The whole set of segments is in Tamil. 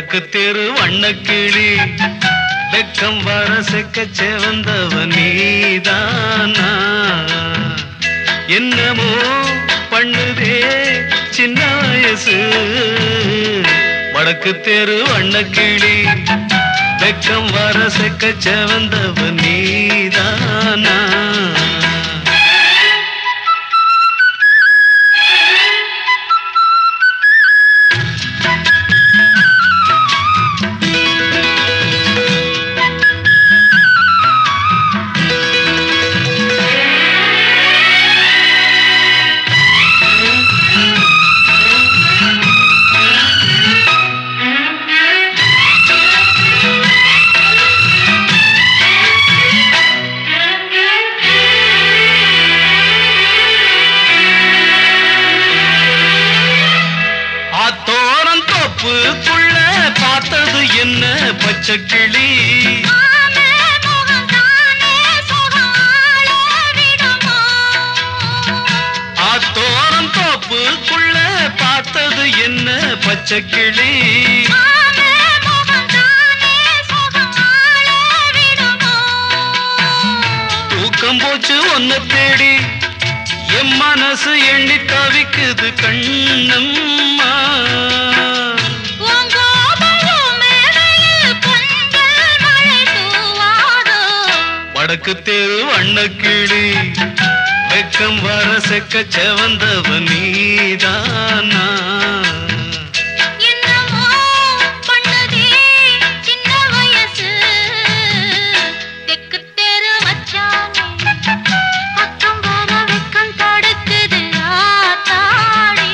வடக்கு தெரு வண்ணக்கிளி வெக்கம் வர செக்க செவந்தவ நீதானா என்னமோ பண்ணுதே சின்ன வயசு வடக்கு தெரு வண்ணக்கிளி வெக்கம் வர செக்க செவந்தவ நீதானா ஆத்தோரம் தோப்புக்குள்ள பார்த்தது என்ன பச்சை கிளி ஆமே முகம் தானே சுகம் ஆள விடுமோ ஆத்தோரம் தோப்புக்குள்ள பார்த்தது என்ன பச்சை கிளி ஆமே முகம் தானே சுகம் ஆள விடுமோ தூக்கம் போச்சு ஒன்ன தேடி என் மனசு எண்ணி தவிக்குது கண்ணம்மா உன் கோபமும் மேடையில் கண்கள் மழை தூவாதோ வடக்கு தெரு வண்ணக்கிளி வெக்கம் வர செக்க செவந்தவ நீதானா என்னமோ பண்ணுதே சின்ன வயசு தெக்கு தெரு வச்சானே பக்கம் வர வெக்கம் தடுக்குது ஆத்தாடி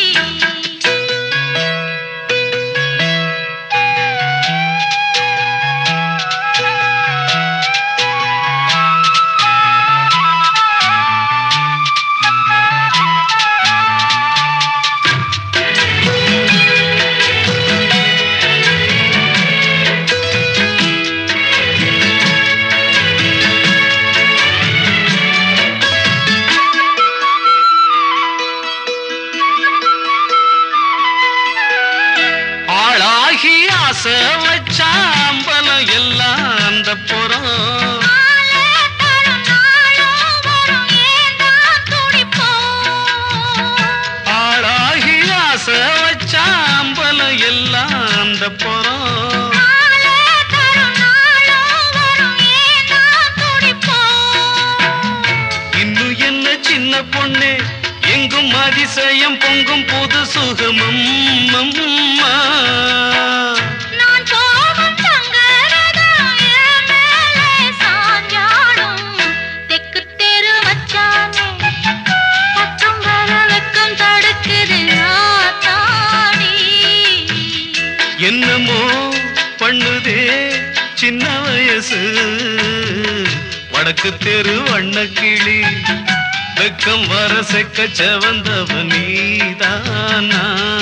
ஆளாகி ஆசை வச்சாம்பலம் எல்லாம் அந்த புறம் ஆலே தரும் நாளும் வரும் ஏந்தான் துடிப்போம் ஆளாகி ஆசை வச்சாம்பலம் எல்லாம் அந்த புறம் ஆலே தரும் நாளும் வரும் ஏந்தான் துடிப்போம் இன்னும் என்ன சின்ன பொண்ணு எங்கும் அதிசயம் பொங்கும் புது சுகமம் அம்மா. நான் போகும் தங்கரதம் என் மேலே சாஞ்சாடும். தெக்கு தெரு வச்சானே, பக்கம் வர வெக்கம் தடுக்குது ஆத்தாடி. என்னமோ பண்ணுதே சின்ன வயசு வடக்கு தெரு வண்ணக்கிளி வெக்கம் வர செக்க செவந்தவ நீதானா